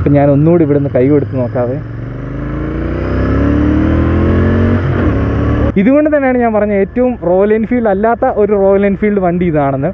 അപ്പം ഞാൻ ഒന്നുകൂടി ഇവിടെ നിന്ന് കൈ കൊടുത്ത് നോക്കാവേ ഇതുകൊണ്ട് തന്നെയാണ് ഞാൻ പറഞ്ഞ ഏറ്റവും റോയൽ എൻഫീൽഡ് അല്ലാത്ത ഒരു റോയൽ എൻഫീൽഡ് വണ്ടി ഇതാണെന്ന്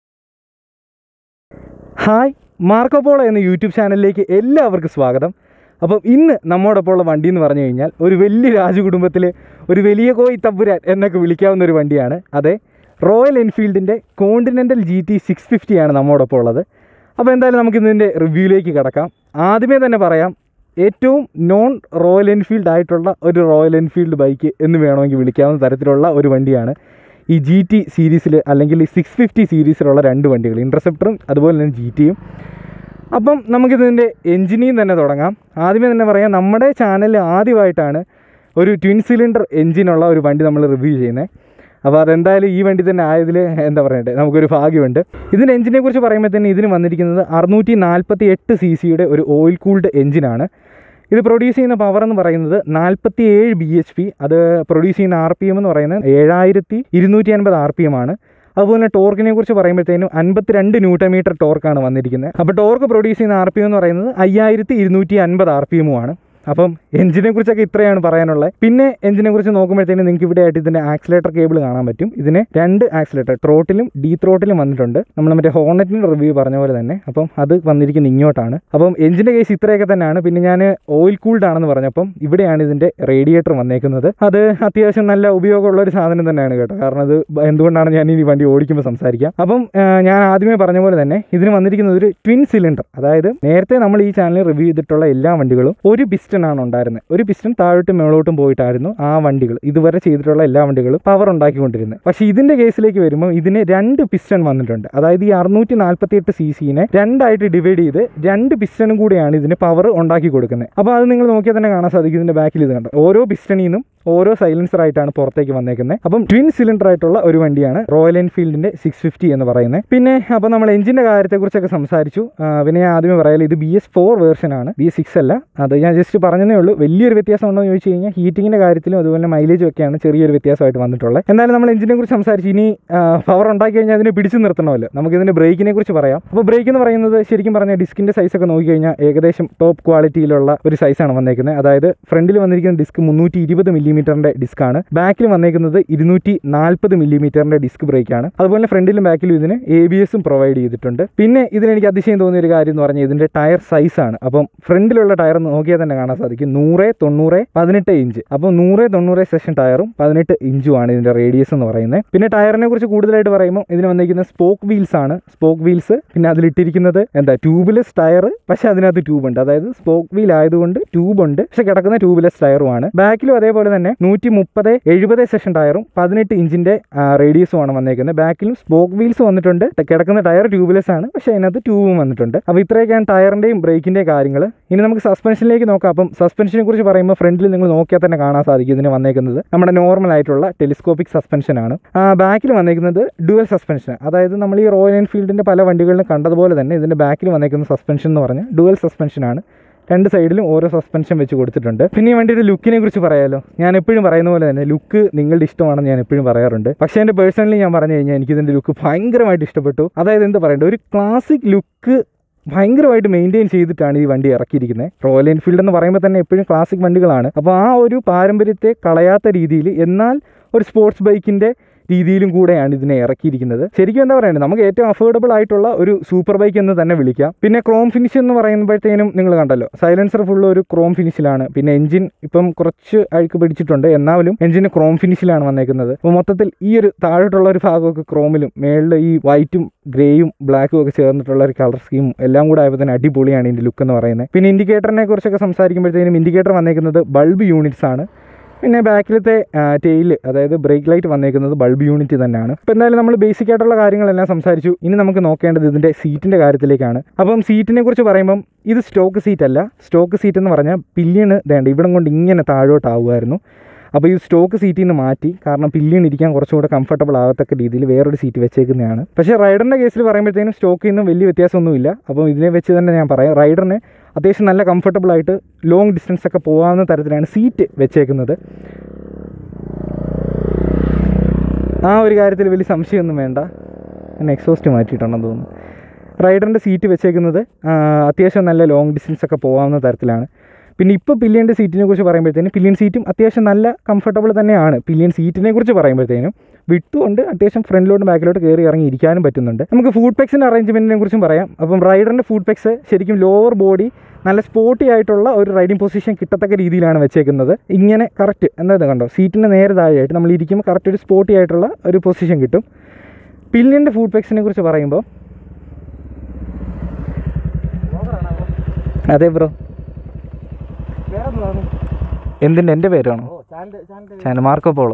ഹായ് മാർക്കോ പോളോ എന്ന യൂട്യൂബ് ചാനലിലേക്ക് എല്ലാവർക്കും സ്വാഗതം അപ്പം ഇന്ന് നമ്മോടൊപ്പം ഉള്ള വണ്ടി എന്ന് പറഞ്ഞു കഴിഞ്ഞാൽ ഒരു വലിയ രാജകുടുംബത്തിലെ ഒരു വലിയ കോയി തമ്പുരാൻ എന്നൊക്കെ വിളിക്കാവുന്ന ഒരു വണ്ടിയാണ് അതെ റോയൽ എൻഫീൽഡിൻ്റെ കോണ്ടിനെൻ്റൽ ജി ടി സിക്സ് ഫിഫ്റ്റിയാണ് നമ്മോടൊപ്പം ഉള്ളത് അപ്പോൾ എന്തായാലും നമുക്ക് ഇതിൻ്റെ റിവ്യൂയിലേക്ക് കിടക്കാം ആദ്യമേ തന്നെ പറയാം ഏറ്റവും നോൺ റോയൽ എൻഫീൽഡ് ആയിട്ടുള്ള ഒരു റോയൽ എൻഫീൽഡ് ബൈക്ക് എന്ന് വേണമെങ്കിൽ വിളിക്കാവുന്ന തരത്തിലുള്ള ഒരു വണ്ടിയാണ് ഈ ജി ടി സീരീസിൽ അല്ലെങ്കിൽ ഈ സിക്സ് ഫിഫ്റ്റി സീരീസിലുള്ള രണ്ട് വണ്ടികൾ ഇൻ്റർസെപ്റ്ററും അതുപോലെ തന്നെ ജി ടിയും അപ്പം നമുക്കിതിൻ്റെ എൻജിനിൽ തന്നെ തുടങ്ങാം ആദ്യമേ തന്നെ പറയാം നമ്മുടെ ചാനലിൽ ആദ്യമായിട്ടാണ് ഒരു ട്വിൻ സിലിണ്ടർ എൻജിനുള്ള ഒരു വണ്ടി നമ്മൾ റിവ്യൂ ചെയ്യുന്നത് അപ്പോൾ അതെന്തായാലും ഈ വണ്ടി തന്നെ ആയതിൽ എന്താ പറയണ്ടേ നമുക്കൊരു ഭാഗ്യമുണ്ട് ഇതിൻ്റെ എഞ്ചിനെ കുറിച്ച് പറയുമ്പോൾ തന്നെ ഇതിന് വന്നിരിക്കുന്നത് അറുന്നൂറ്റി നാൽപ്പത്തി എട്ട് സി സിയുടെ ഒരു ഓയിൽ കൂൾഡ് എഞ്ചിനാണ് ഇത് പ്രൊഡ്യൂസ് ചെയ്യുന്ന പവർ എന്ന് പറയുന്നത് നാൽപ്പത്തി ഏഴ് ബി എച്ച് പി അത് പ്രൊഡ്യൂസ് ചെയ്യുന്ന ആർ പി എം എന്ന് പറയുന്നത് ഏഴായിരത്തി ഇരുന്നൂറ്റി അൻപത് ആർ പി എം ആണ് അതുപോലെ തന്നെ ടോർക്കിനെ കുറിച്ച് പറയുമ്പോഴത്തേനും അൻപത്തിരണ്ട് ന്യൂട്ടമീറ്റർ ടോർക്കാണ് വന്നിരിക്കുന്നത് അപ്പോൾ ടോർക്ക് പ്രൊഡ്യൂസ് ചെയ്യുന്ന ആർ പി എം എന്ന് പറയുന്നത് അയ്യായിരത്തി ഇരുന്നൂറ്റി അൻപത് ആർ പി എമ്മുമാണ് അപ്പം എഞ്ചിനെ കുറിച്ചൊക്കെ ഇത്രയാണ് പറയാനുള്ളത് പിന്നെ എഞ്ചിനെ കുറിച്ച് നോക്കുമ്പോഴത്തേനും നിങ്ങൾക്ക് ഇവിടെ ആയിട്ട് ഇതിൻ്റെ ആക്സിലേറ്റർ കേബിൾ കാണാൻ പറ്റും ഇതിന് രണ്ട് ആക്സിലേറ്റർ ട്രോട്ടിലും ഡീ ത്രോട്ടിലും വന്നിട്ടുണ്ട് നമ്മൾ മറ്റേ ഹോണറ്റിൻ്റെ റിവ്യൂ പറഞ്ഞ പോലെ തന്നെ അപ്പം അത് വന്നിരിക്കുന്ന ഇങ്ങോട്ടാണ് അപ്പം എഞ്ചിൻ്റെ കേസ് ഇത്രയൊക്കെ തന്നെയാണ് പിന്നെ ഞാൻ ഓയിൽ കൂൾഡ് ആണെന്ന് പറഞ്ഞപ്പം ഇവിടെയാണ് ഇതിൻ്റെ റേഡിയേറ്റർ വന്നേക്കുന്നത് അത് അത്യാവശ്യം നല്ല ഉപയോഗമുള്ള ഒരു സാധനം തന്നെയാണ് കേട്ടോ കാരണം അത് ബ- ഞാൻ ഈ വണ്ടി ഓടിക്കുമ്പോൾ സംസാരിക്കാം അപ്പം ആ, ഞാൻ ആദ്യമേ പറഞ്ഞ പോലെ തന്നെ ഇതിന് വന്നിരിക്കുന്നത് ഒരു ട്വിൻ സിലിണ്ടർ അതായത് നേരത്തെ നമ്മൾ ഈ ചാനലിൽ റിവ്യൂ ചെയ്തിട്ടുള്ള എല്ലാ വണ്ടികളും ഒരു പിസ്റ്റൺ ആണ് ഉണ്ടായിരുന്നത് ഒരു പിസ്റ്റൺ താഴോട്ടും മേളോട്ടും പോയിട്ടായിരുന്നു ആ വണ്ടികൾ ഇതുവരെ ചെയ്തിട്ടുള്ള എല്ലാ വണ്ടികളും പവർ ഉണ്ടാക്കിക്കൊണ്ടിരുന്നത് പക്ഷേ ഇതിൻ്റെ കേസിലേക്ക് വരുമ്പോൾ ഇതിന് രണ്ട് പിസ്റ്റൺ വന്നിട്ടുണ്ട് അതായത് ഈ അറുന്നൂറ്റി നാൽപ്പത്തി എട്ട് സി സിനെ രണ്ടായിട്ട് ഡിവൈഡ് ചെയ്ത് രണ്ട് പിസ്റ്റണും കൂടിയാണ് ഇതിന് പവർ ഉണ്ടാക്കി കൊടുക്കുന്നത് അപ്പോൾ അത് നിങ്ങൾ നോക്കിയാൽ തന്നെ കാണാൻ സാധിക്കും ഇതിൻ്റെ ബാക്കിൽ ഇത് കണ്ടോ ഓരോ പിസ്റ്റണിൽ നിന്നും ഓരോ സൈലൻസർ ആയിട്ടാണ് പുറത്തേക്ക് വന്നേക്കുന്നത് അപ്പം ട്വിൻ സിലിണ്ടർ ആയിട്ടുള്ള ഒരു വണ്ടിയാണ് റോയൽ എൻഫീൽഡിന്റെ സിക്സ് ഫിഫ്റ്റി എന്ന് പറയുന്നത് പിന്നെ അപ്പോൾ നമ്മൾ എഞ്ചിന്റെ കാര്യത്തെക്കുറിച്ചൊക്കെ സംസാരിച്ചു ആ, പിന്നെ ഞാൻ ആദ്യമേ പറയാം ഇത് ബി എസ് ഫോർ വേർഷൻ ആണ് ബി എസ് സിക്സ് അല്ല അത് ഞാൻ ജസ്റ്റ് പറഞ്ഞതേ ഉള്ളൂ വലിയൊരു വ്യത്യാസം ഉണ്ടോ എന്ന് ചോദിച്ചു കഴിഞ്ഞാൽ ഹീറ്റിങ്ങിന്റെ കാര്യത്തിലും അതുപോലെ മൈലേജും ഒക്കെയാണ് ചെറിയൊരു വ്യത്യാസമായിട്ട് വന്നിട്ടുള്ളത് എന്തായാലും നമ്മൾ എഞ്ചിനെ കുറിച്ച് സംസാരിച്ച് ഇനി പവർ ഉണ്ടാക്കി കഴിഞ്ഞാൽ അതിനെ പിടിച്ചു നിർത്തണമല്ലോ നമുക്ക് ഇതിന്റെ ബ്രേക്കിനെ കുറിച്ച് പറയാം അപ്പോൾ ബ്രേക്ക് എന്ന് പറയുന്നത് ശരിക്കും പറഞ്ഞാൽ ഡിസ്കിന്റെ സൈസ് ഒക്കെ നോക്കി കഴിഞ്ഞാൽ ഏകദേശം ടോപ്പ് ക്വാളിറ്റിയിലുള്ള ഒരു സൈസാണ് വന്നേക്കുന്നത് അതായത് ഫ്രണ്ടിൽ വന്നിരിക്കുന്ന ഡിസ്ക് മുന്നൂറ്റി ഇരുപത് മില്ലിമീറ്ററിന്റെ ഡിസ്ക്കാണ് ബാക്കിൽ വന്നേക്കുന്നത് ഇരുന്നൂറ്റി നാൽപ്പത് മില്ലിമീറ്ററിന്റെ ഡിസ്ക് ബ്രേക്കാണ് അതുപോലെ ഫ്രണ്ടിലും ബാക്കിലും ഇതിന് എ ബി എസും പ്രൊവൈഡ് ചെയ്തിട്ടുണ്ട് പിന്നെ ഇതിന് എനിക്ക് അതിശയം തോന്നിയ ഒരു കാര്യം എന്ന് പറഞ്ഞാൽ ഇതിന്റെ ടയർ സൈസാണ് അപ്പം ഫ്രണ്ടിലുള്ള ടയർ നോക്കിയാൽ തന്നെ കാണാൻ സാധിക്കും നൂറ് തൊണ്ണൂറ് പതിനെട്ട് ഇഞ്ച് അപ്പം നൂറ് തൊണ്ണൂറ് സെഷൻ ടയറും പതിനെട്ട് ഇഞ്ചുമാണ് ഇതിന്റെ റേഡിയസ് എന്ന് പറയുന്നത് പിന്നെ ടയറിനെ കുറിച്ച് കൂടുതലായിട്ട് പറയുമ്പോൾ ഇതിന് വന്നിരിക്കുന്ന സ്പോക്ക് വീൽസ് ആണ് സ്പോക്ക് വീൽസ് പിന്നെ അതിലിട്ടിരിക്കുന്നത് എന്താ ട്യൂബ്ലെസ് ടയർ പക്ഷെ അതിനകത്ത് ട്യൂബ് ഉണ്ട് അതായത് സ്പോക്ക് വീൽ ആയതുകൊണ്ട് ട്യൂബ് ഉണ്ട് പക്ഷെ കിടക്കുന്ന ട്യൂബ്ലെസ് ടയറുമാണ് ബാക്കിലും അതേപോലെ തന്നെ നൂറ്റി മുപ്പത് എഴുപത് സെഷൻ ടയറും പതിനെട്ട് ഇഞ്ചിന്റെ റേഡിയസും ആണ് വന്നേക്കുന്നത് ബാക്കിലും സ്പോക്ക് വീൽസ് വന്നിട്ടുണ്ട് കിടക്കുന്ന ടയർ ട്യൂബ്ലെസ് ആണ് പക്ഷെ അതിനകത്ത് ട്യൂബും വന്നിട്ടുണ്ട് അപ്പോൾ ഇത്രയൊക്കെയാണ് ടയറിന്റെയും ബ്രേക്കിന്റെയും കാര്യങ്ങൾ ഇനി നമുക്ക് സസ്പെൻഷനിലേക്ക് നോക്കാം അപ്പം സസ്പെൻഷനെ കുറിച്ച് പറയുമ്പോൾ ഫ്രണ്ടിൽ നിങ്ങൾ നോക്കിയാൽ തന്നെ കാണാൻ സാധിക്കും ഇതിന് വന്നേക്കുന്നത് നമ്മുടെ നോർമൽ ആയിട്ടുള്ള ടെലിസ്കോപ്പിക് സസ്പെൻഷൻ ആണ് ബാക്കിൽ വന്നേക്കുന്നത് ഡുവൽ സസ്പെൻഷൻ അതായത് നമ്മൾ ഈ റോയൽ എൻഫീൽഡിന്റെ പല വണ്ടികളിലും കണ്ടതുപോലെ തന്നെ ഇതിന്റെ ബാക്കിൽ വന്നേക്കുന്ന സസ്പെൻഷൻ എന്ന് പറഞ്ഞാൽ ഡുവൽ സസ്പെൻഷൻ ആണ് രണ്ട് സൈഡിലും ഓരോ സസ്പെൻഷൻ വെച്ച് കൊടുത്തിട്ടുണ്ട് പിന്നെ ഈ വണ്ടിയുടെ ലുക്കിനെ കുറിച്ച് പറയാമല്ലോ ഞാൻ എപ്പോഴും പറയുന്ന പോലെ തന്നെ ലുക്ക് നിങ്ങളുടെ ഇഷ്ടമാണെന്ന് ഞാൻ എപ്പോഴും പറയാറുണ്ട് പക്ഷേ എൻ്റെ പേഴ്സണലി ഞാൻ പറഞ്ഞു കഴിഞ്ഞാൽ എനിക്ക് ഇതിൻ്റെ ലുക്ക് ഭയങ്കരമായിട്ട് ഇഷ്ടപ്പെട്ടു അതായത് എന്താ പറയണ്ടേ ഒരു ക്ലാസിക് ലുക്ക് ഭയങ്കരമായിട്ട് മെയിൻറ്റെയിൻ ചെയ്തിട്ടാണ് ഈ വണ്ടി ഇറക്കിയിരിക്കുന്നത് റോയൽ എൻഫീൽഡ് എന്ന് പറയുമ്പോൾ തന്നെ എപ്പോഴും ക്ലാസിക് വണ്ടികളാണ് അപ്പോൾ ആ ഒരു പാരമ്പര്യത്തെ കളയാത്ത രീതിയിൽ എന്നാൽ ഒരു സ്പോർട്സ് ബൈക്കിൻ്റെ രീതിയിലും കൂടെയാണ് ഇതിനെ ഇറക്കിയിരിക്കുന്നത് ശരിക്കും എന്താ പറയുന്നത് നമുക്ക് ഏറ്റവും അഫോർഡബിൾ ആയിട്ടുള്ള ഒരു സൂപ്പർ ബൈക്ക് എന്ന് തന്നെ വിളിക്കാം പിന്നെ ക്രോം ഫിനിഷ് എന്ന് പറയുമ്പോഴത്തേനും നിങ്ങൾ കണ്ടല്ലോ സൈലൻസർ ഫുള്ള് ഒരു ക്രോം ഫിനിഷിലാണ് പിന്നെ എഞ്ചിൻ ഇപ്പം കുറച്ച് അഴുക്ക് പിടിച്ചിട്ടുണ്ട് എന്നാലും എഞ്ചിന് ക്രോം ഫിനിഷിലാണ് വന്നേക്കുന്നത് അപ്പോൾ മൊത്തത്തിൽ ഈ ഒരു താഴോട്ടുള്ള ഒരു ഭാഗമൊക്കെ ക്രോമിലും മേളിൽ ഈ വൈറ്റും ഗ്രേയും ബ്ലാക്കും ഒക്കെ ചേർന്നിട്ടുള്ള ഒരു കളർ സ്കീമും എല്ലാം കൂടെ ആയപ്പോൾ തന്നെ അടിപൊളിയാണ് ഇതിൻ്റെ ലുക്ക് എന്ന് പറയുന്നത് പിന്നെ ഇൻഡിക്കേറ്ററിനെ കുറിച്ചൊക്കെ സംസാരിക്കുമ്പോഴത്തേനും ഇൻഡിക്കേറ്റർ വന്നേക്കുന്നത് ബൾബ് യൂണിറ്റ്സ് ആണ് പിന്നെ ബാക്കിലത്തെ ടെയിൽ അതായത് ബ്രേക്ക് ലൈറ്റ് വന്നേക്കുന്നത് ബൾബ് യൂണിറ്റ് തന്നെയാണ് അപ്പോൾ എന്തായാലും നമ്മൾ ബേസിക് ആയിട്ടുള്ള കാര്യങ്ങളെല്ലാം സംസാരിച്ചു ഇനി നമുക്ക് നോക്കേണ്ടത് ഇതിൻ്റെ സീറ്റിൻ്റെ കാര്യത്തിലേക്കാണ് അപ്പം സീറ്റിനെ കുറിച്ച് പറയുമ്പം ഇത് സ്റ്റോക്ക് സീറ്റ് അല്ല സ്റ്റോക്ക് സീറ്റ് എന്ന് പറഞ്ഞാൽ പില്ലിയണ് വേണ്ട ഇവിടം കൊണ്ട് ഇങ്ങനെ താഴോട്ടാവുമായിരുന്നു അപ്പോൾ ഈ സ്റ്റോക്ക് സീറ്റിൽ നിന്ന് മാറ്റി കാരണം പില്ലിയൺ ഇരിക്കാൻ കുറച്ചുകൂടെ കംഫർട്ടബിൾ ആകത്തക്ക രീതിയിൽ വേറൊരു സീറ്റ് വെച്ചേക്കുന്നതാണ് പക്ഷേ റൈഡറിൻ്റെ കേസിൽ പറയുമ്പോഴത്തേനും സ്റ്റോക്കിൽ നിന്നും വലിയ വ്യത്യാസമൊന്നുമില്ല അപ്പോൾ ഇതിനെ വെച്ച് തന്നെ ഞാൻ പറയാം റൈഡറിന് അത്യാവശ്യം നല്ല കംഫർട്ടബിൾ ആയിട്ട് ലോങ് ഡിസ്റ്റൻസ് ഒക്കെ പോകാവുന്ന തരത്തിലാണ് സീറ്റ് വെച്ചേക്കുന്നത് ആ ഒരു കാര്യത്തിൽ വലിയ സംശയമൊന്നും വേണ്ട ഞാൻ എക്സോസ്റ്റ് മാറ്റിയിട്ടുണ്ടെന്ന് തോന്നുന്നു റൈഡറിൻ്റെ സീറ്റ് വെച്ചേക്കുന്നത് ആ, അത്യാവശ്യം നല്ല ലോങ് ഡിസ്റ്റൻസ് ഒക്കെ പോകാവുന്ന തരത്തിലാണ് പിന്നെ ഇപ്പോൾ പില്ലിയൻ്റെ സീറ്റിനെ കുറിച്ച് പറയുമ്പോഴത്തേനും പില്ലിയൻ സീറ്റും അത്യാവശ്യം നല്ല കംഫർട്ടബിൾ തന്നെയാണ് പില്ലിയൻ സീറ്റിനെ കുറിച്ച് പറയുമ്പോഴത്തേനും വിട്ടുകൊണ്ട് അത്യാവശ്യം ഫ്രണ്ടിലോട്ടും ബാക്കിലോട്ട് കയറി ഇറങ്ങി ഇരിക്കാനും പറ്റുന്നുണ്ട് നമുക്ക് ഫുഡ് പെക്സിൻ്റെ അറേഞ്ച്മെൻറ്റിനെ കുറിച്ചും പറയാം അപ്പം റൈഡറിൻ്റെ ഫുഡ് പെക്സ് ശരിക്കും ലോവർ ബോഡി നല്ല സ്പോട്ടി ആയിട്ടുള്ള ഒരു റൈഡിംഗ് പൊസിഷൻ കിട്ടത്തക്ക രീതിയിലാണ് വെച്ചേക്കുന്നത് ഇങ്ങനെ കറക്റ്റ് എന്താ കണ്ടോ സീറ്റിൻ്റെ നേരെ താഴെയായിട്ട് നമ്മൾ ഇരിക്കുമ്പോൾ കറക്റ്റ് ഒരു സ്പോട്ടി ആയിട്ടുള്ള ഒരു പൊസിഷൻ കിട്ടും പില്ലിയൻ്റെ ഫുഡ് പെക്സിനെ കുറിച്ച് പറയുമ്പോൾ അതെ ബ്രോ എന്തിൻ്റെ എൻ്റെ പേരാണോ channel Marco Polo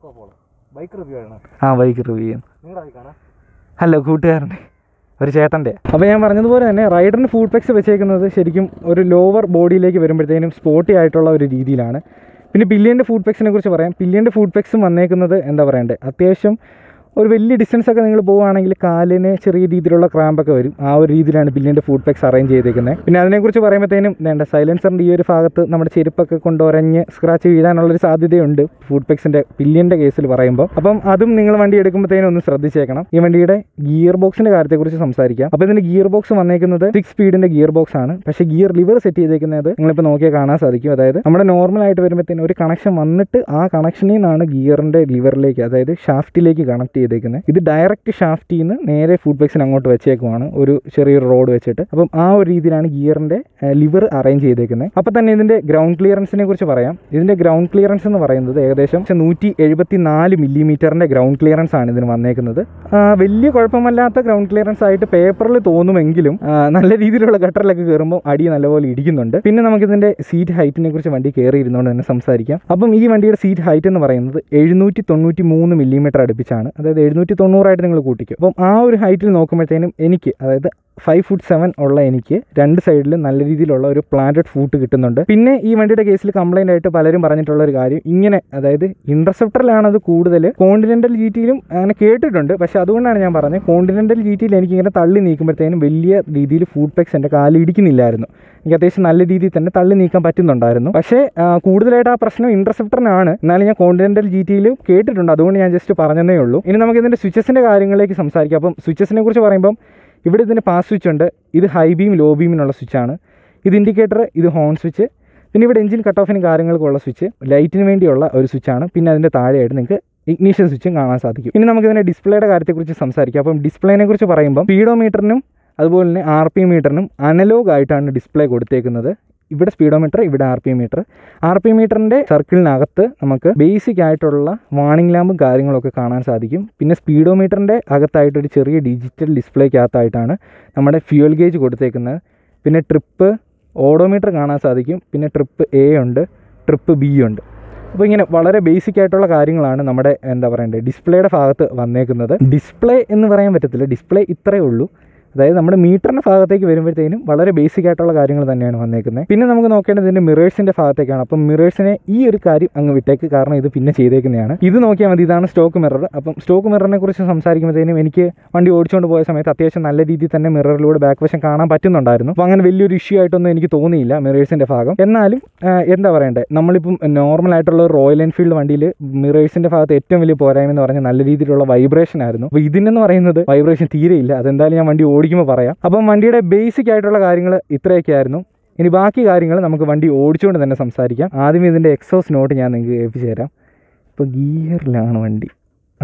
bike review ആണ് ആ ബൈക്ക് റിവ്യൂ ചെയ്യുന്നു നിങ്ങളുടെ ബൈക്കാണ് അല്ല കൂട്ടുകാരൻ്റെ ഒരു ചേട്ടൻ്റെ അപ്പോൾ ഞാൻ പറഞ്ഞതുപോലെ തന്നെ റൈഡറിന് ഫുഡ് പെക്സ് വെച്ചേക്കുന്നത് ശരിക്കും ഒരു ലോവർ ബോഡിയിലേക്ക് വരുമ്പോഴത്തേനും സ്പോട്ടി ആയിട്ടുള്ള ഒരു രീതിയിലാണ് പിന്നെ പില്ലിയൻ്റെ ഫുഡ് പെക്സിനെ കുറിച്ച് പറയാം പില്ലിയൻ്റെ ഫുഡ് പെക്സും വന്നേക്കുന്നത് എന്താ പറയണ്ടേ അത്യാവശ്യം ഒരു വലിയ ഡിസ്റ്റൻസ് ഒക്കെ നിങ്ങൾ പോവുകയാണെങ്കിൽ കാലിന് ചെറിയ രീതിയിലുള്ള ക്രാമ്പൊക്കെ വരും ആ ഒരു രീതിയിലാണ് പില്ലിയൻ്റെ ഫുഡ് പെക്സ് അറേഞ്ച് ചെയ്തേക്കുന്നത് പിന്നെ അതിനെക്കുറിച്ച് പറയുമ്പോഴത്തേനും വേണ്ട സൈലൻസറിൻ്റെ ഈ ഒരു ഭാഗത്ത് നമ്മുടെ ചെരുപ്പൊക്കെ കൊണ്ടുരഞ്ഞ് സ്ക്രാച്ച് വീഴാനുള്ളൊരു സാധ്യതയുണ്ട് ഫുഡ് പെക്സിൻ്റെ പില്ലിയൻ്റെ കേസിൽ പറയുമ്പോൾ അപ്പം അതും നിങ്ങൾ വണ്ടി എടുക്കുമ്പോഴത്തേനും ഒന്ന് ശ്രദ്ധിച്ചേക്കണം ഈ വണ്ടിയുടെ ഗിയർ ബോക്സിൻ്റെ കാര്യത്തെക്കുറിച്ച് സംസാരിക്കാം അപ്പോൾ ഇതിൻ്റെ ഗിയർ ബോക്സ് വന്നേക്കുന്നത് സിക്സ് സ്പീഡിൻ്റെ ഗിയർ ബോക്സ് ആണ് പക്ഷേ ഗിയർ ലിവർ സെറ്റ് ചെയ്തേക്കുന്നത് നിങ്ങളിപ്പോൾ നോക്കിയാൽ കാണാൻ സാധിക്കും അതായത് നമ്മുടെ നോർമൽ ആയിട്ട് വരുമ്പോഴത്തേനും ഒരു കണക്ഷൻ വന്നിട്ട് ആ കണക്ഷനിൽ നിന്നാണ് ഗിയറിൻ്റെ ലിവറിലേക്ക് അതായത് ഷാഫ്റ്റിലേക്ക് കണക്ട് ചെയ്തേക്കുന്നത് ഇത് ഡയറക്റ്റ് ഷാഫ്റ്റിൽ നിന്ന് നേരെ ഫുഡ് ബൈക്സിന് അങ്ങോട്ട് വെച്ചേക്കുവാണ് ഒരു ചെറിയൊരു റോഡ് വെച്ചിട്ട് അപ്പം ആ ഒരു രീതിയിലാണ് ഗിയറിൻ്റെ ലിവർ അറേഞ്ച് ചെയ്തേക്കുന്നത് അപ്പോൾ തന്നെ ഇതിൻ്റെ ഗ്രൗണ്ട് ക്ലിയറൻസിനെ കുറിച്ച് പറയാം ഇതിൻ്റെ ഗ്രൗണ്ട് ക്ലിയറൻസ് എന്ന് പറയുന്നത് ഏകദേശം നൂറ്റി എഴുപത്തി നാല് മില്ലിമീറ്ററിൻ്റെ ഗ്രൗണ്ട് ക്ലിയറൻസ് ആണ് ഇതിന് വന്നേക്കുന്നത് ആ, വലിയ കുഴപ്പമല്ലാത്ത ഗ്രൗണ്ട് ക്ലിയറൻസ് ആയിട്ട് പേപ്പറിൽ തോന്നുമെങ്കിലും ആ, നല്ല രീതിയിലുള്ള ഗട്ടറിലൊക്കെ കയറുമ്പോൾ അടി നല്ലപോലെ ഇടിക്കുന്നുണ്ട് പിന്നെ നമുക്കിതിൻ്റെ സീറ്റ് ഹൈറ്റിനെ കുറിച്ച് വണ്ടി കയറി ഇരുന്നുകൊണ്ട് തന്നെ സംസാരിക്കാം അപ്പം ഈ വണ്ടിയുടെ സീറ്റ് ഹൈറ്റ് എന്ന് പറയുന്നത് എഴുന്നൂറ്റി തൊണ്ണൂറ്റി മൂന്ന് മില്ലിമീറ്റർ അടുപ്പിച്ചാണ് അതായത് എഴുന്നൂറ്റി തൊണ്ണൂറായിട്ട് നിങ്ങൾ കൂട്ടിക്കും അപ്പം ആ ഒരു ഹൈറ്റിൽ നോക്കുമ്പോഴത്തേനും എനിക്ക് അതായത് ഫൈവ് ഫുട്ട് സെവൻ ഉള്ള എനിക്ക് രണ്ട് സൈഡിലും നല്ല രീതിയിലുള്ള ഒരു പ്ലാന്റഡ് ഫൂട്ട് കിട്ടുന്നുണ്ട് പിന്നെ ഈ വണ്ടിയുടെ കേസിൽ കംപ്ലൈൻ്റ് ആയിട്ട് പലരും പറഞ്ഞിട്ടുള്ള ഒരു കാര്യം ഇങ്ങനെ അതായത് ഇൻ്റർസെപ്റ്ററിലാണ് അത് കൂടുതൽ കോണ്ടിനെൻ്റൽ ജി ടിയിലും അങ്ങനെ കേട്ടിട്ടുണ്ട് പക്ഷേ അതുകൊണ്ടാണ് ഞാൻ പറഞ്ഞത് കോണ്ടിനെൻ്റൽ ജി ടിയിൽ എനിക്ക് ഇങ്ങനെ തള്ളി നീക്കുമ്പോഴത്തേനും വലിയ രീതിയിൽ ഫുഡ് പെക്സ് എൻ്റെ കാലിൽ ഇടിക്കുന്നില്ലായിരുന്നു എനിക്ക് അത്യാവശ്യം നല്ല രീതിയിൽ തന്നെ തള്ളി നീക്കാൻ പറ്റുന്നുണ്ടായിരുന്നു പക്ഷേ ആ, കൂടുതലായിട്ട് ആ പ്രശ്നം ഇൻ്റർസെപ്റ്ററിനാണ് എന്നാലും ഞാൻ കോണ്ടിനെൻ്റൽ ജി ടിയിലും കേട്ടിട്ടുണ്ട് അതുകൊണ്ട് ഞാൻ ജസ്റ്റ് പറഞ്ഞതേ ഉള്ളൂ ഇനി നമുക്ക് ഇതിൻ്റെ സ്വിച്ചസിൻ്റെ കാര്യങ്ങളിലേക്ക് സംസാരിക്കാം അപ്പം സ്വിച്ചസിനെ കുറിച്ച് പറയുമ്പം ഇവിടെ ഇതിന് പാസ് സ്വിച്ച് ഉണ്ട് ഇത് ഹൈ ബീം ലോ ബീമിനുള്ള സ്വിച്ചാണ് ഇത് ഇൻഡിക്കേറ്റർ ഇത് ഹോൺ സ്വിച്ച് പിന്നെ ഇവിടെ എഞ്ചിൻ കട്ട് ഓഫിന് കാര്യങ്ങൾക്കുള്ള സ്വിച്ച് ലൈറ്റിന് വേണ്ടിയുള്ള ഒരു സ്വിച്ചാണ് പിന്നെ അതിൻ്റെ താഴെയായിട്ട് നിങ്ങൾക്ക് ഇഗ്നീഷ്യൻ സ്വിച്ചും കാണാൻ സാധിക്കും ഇനി നമുക്ക് ഇതിൻ്റെ ഡിസ്പ്ലേയുടെ കാര്യത്തെക്കുറിച്ച് സംസാരിക്കാം അപ്പം ഡിസ്പ്ലേനെ കുറിച്ച് പറയുമ്പോൾ സ്പീഡോമീറ്ററിനും അതുപോലെ തന്നെ ആർ പി മീറ്ററിനും അനലോഗ് ആയിട്ടാണ് ഡിസ്പ്ലേ കൊടുത്തേക്കുന്നത് ഇവിടെ സ്പീഡോമീറ്റർ ഇവിടെ R P meter R P മീറ്ററിൻ്റെ സർക്കിളിനകത്ത് നമുക്ക് ബേസിക് ആയിട്ടുള്ള വാണിംഗ് ലാമ്പും കാര്യങ്ങളൊക്കെ കാണാൻ സാധിക്കും പിന്നെ സ്പീഡോമീറ്ററിൻ്റെ അകത്തായിട്ടൊരു ചെറിയ ഡിജിറ്റൽ ഡിസ്പ്ലേക്കകത്തായിട്ടാണ് നമ്മുടെ ഫ്യൂൽ ഗേജ് കൊടുത്തേക്കുന്നത് പിന്നെ ട്രിപ്പ് ഓഡോമീറ്റർ കാണാൻ സാധിക്കും പിന്നെ ട്രിപ്പ് എ ഉണ്ട് ട്രിപ്പ് ബി ഉണ്ട് അപ്പോൾ ഇങ്ങനെ വളരെ ബേസിക് ആയിട്ടുള്ള കാര്യങ്ങളാണ് നമ്മുടെ എന്താ പറയണ്ടേ ഡിസ്പ്ലേയുടെ ഭാഗത്ത് വന്നേക്കുന്നത് ഡിസ്പ്ലേ എന്ന് പറയാൻ പറ്റത്തില്ല ഡിസ്പ്ലേ ഇത്രയേ ഉള്ളൂ അതായത് നമ്മുടെ മീറ്ററിൻ്റെ ഭാഗത്തേക്ക് വരുമ്പോഴത്തേനും വളരെ ബേസിക് ആയിട്ടുള്ള കാര്യങ്ങൾ തന്നെയാണ് വന്നേക്കുന്നത് പിന്നെ നമുക്ക് നോക്കേണ്ടത് ഇതിൻ്റെ മിറേഴ്സിൻ്റെ ഭാഗത്തേക്കാണ് അപ്പം മിറേഴ്സിനെ ഈ ഒരു കാര്യം അങ്ങ് വിട്ടേക്ക് കാരണം ഇത് പിന്നെ ചെയ്തേക്കുന്നതാണ് ഇത് നോക്കിയാൽ മതി ഇതാണ് സ്റ്റോക്ക് മിറർ അപ്പം സ്റ്റോക്ക് മിററിനെ കുറിച്ച് സംസാരിക്കുമ്പോഴത്തേനും എനിക്ക് വണ്ടി ഓടിച്ചുകൊണ്ട് പോയ സമയത്ത് അത്യാവശ്യം നല്ല രീതിയിൽ തന്നെ മിററിലൂടെ ബാക്ക് വശം കാണാൻ പറ്റുന്നുണ്ടായിരുന്നു അപ്പോൾ അങ്ങനെ വലിയൊരു ഇഷ്യൂ ആയിട്ടൊന്നും എനിക്ക് തോന്നിയില്ല മിറേഴ്സിൻ്റെ ഭാഗം എന്നാലും ആ, എന്താ പറയണ്ടേ നമ്മളിപ്പം നോർമൽ ആയിട്ടുള്ള ഒരു റോയൽ എൻഫീൽഡ് വണ്ടിയിൽ മിറേഴ്സിൻ്റെ ഭാഗത്ത് ഏറ്റവും വലിയ പോരായ്മ എന്ന് പറഞ്ഞാൽ നല്ല രീതിയിലുള്ള വൈബ്രേഷൻ ആയിരുന്നു അപ്പോൾ ഇതിനെന്ന് പറയുന്നത് വൈബ്രേഷൻ തീരെയില്ല അതെന്തായാലും ഞാൻ വണ്ടി ഓടിക്കുമ്പോൾ പറയാം അപ്പം വണ്ടിയുടെ ബേസിക് ആയിട്ടുള്ള കാര്യങ്ങൾ ഇത്രയൊക്കെ ആയിരുന്നു ഇനി ബാക്കി കാര്യങ്ങൾ നമുക്ക് വണ്ടി ഓടിച്ചുകൊണ്ട് തന്നെ സംസാരിക്കാം ആദ്യം ഇതിൻ്റെ എക്സോസ് നോട്ട് ഞാൻ നിങ്ങൾക്ക് കേൾപ്പിച്ച് തരാം ഇപ്പോൾ ഗിയറിലാണ് വണ്ടി ആ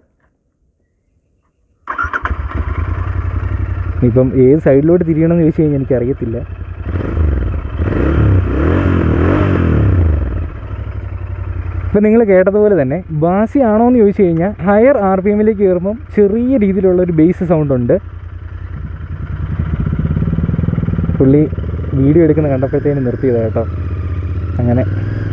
ഇപ്പം ഏത് സൈഡിലോട്ട് തിരിയണമെന്ന് ചോദിച്ചു കഴിഞ്ഞാൽ എനിക്കറിയത്തില്ല ഇപ്പം നിങ്ങൾ കേട്ടതുപോലെ തന്നെ ബാസി ആണോ എന്ന് ചോദിച്ചു കഴിഞ്ഞാൽ ഹയർ ആർ പി എമ്മിലേക്ക് കയറുമ്പം ചെറിയ രീതിയിലുള്ള ഒരു ബേസ് സൗണ്ട് ഉണ്ട് പുള്ളി വീഡിയോ എടുക്കുന്ന കണ്ടപ്പോഴത്തേന് നിർത്തിയതാണ് കേട്ടോ അങ്ങനെ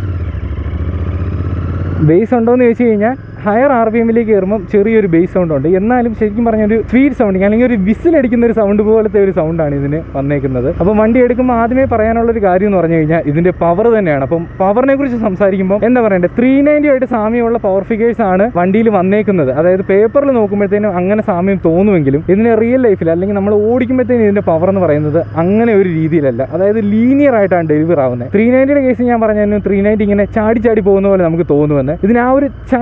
ബേസ് ഉണ്ടോ എന്ന് ചോദിച്ചു കഴിഞ്ഞാൽ ഹയർ ആർ പി എമ്മിലേക്ക് കയറുമ്പം ചെറിയൊരു ബേസ് സൗണ്ട് ഉണ്ട് എന്നാലും ശരിക്കും പറഞ്ഞ ഒരു സ്വീറ്റ് സൗണ്ടിങ് അല്ലെങ്കിൽ ഒരു വിസിലടിക്കുന്ന ഒരു സൗണ്ട് പോലത്തെ ഒരു സൗണ്ടാണ് ഇതിന് വന്നേക്കുന്നത് അപ്പോൾ വണ്ടി എടുക്കുമ്പോൾ ആദ്യമേ പറയാനുള്ള ഒരു കാര്യം എന്ന് പറഞ്ഞു കഴിഞ്ഞാൽ ഇതിൻ്റെ പവർ തന്നെയാണ് അപ്പം പവറിനെ കുറിച്ച് സംസാരിക്കുമ്പോൾ എന്താ പറയണ്ടേ ത്രീ നയൻറ്റി ആയിട്ട് സാമ്യമുള്ള പവർ ഫിഗേഴ്സ് ആണ് വണ്ടിയിൽ വന്നേക്കുന്നത് അതായത് പേപ്പറിൽ നോക്കുമ്പോഴത്തേനും അങ്ങനെ സാമ്യം തോന്നുമെങ്കിലും ഇതിന് റിയൽ ലൈഫിൽ അല്ലെങ്കിൽ നമ്മൾ ഓടിക്കുമ്പോഴത്തേനും ഇതിൻ്റെ പവർ എന്ന് പറയുന്നത് അങ്ങനെ ഒരു രീതിയിലല്ല അതായത് ലീനിയർ ആയിട്ടാണ് ഡെലിവർ ആവുന്നത് ത്രീ നയൻറ്റിയുടെ കേസ് ഞാൻ പറഞ്ഞു ത്രീ നയൻറ്റി ഇങ്ങനെ ചാടി ചാടി പോകുന്ന പോലെ നമുക്ക് തോന്നുമെന്ന് ഇതിന് ആ ഒരു ചാട്ടം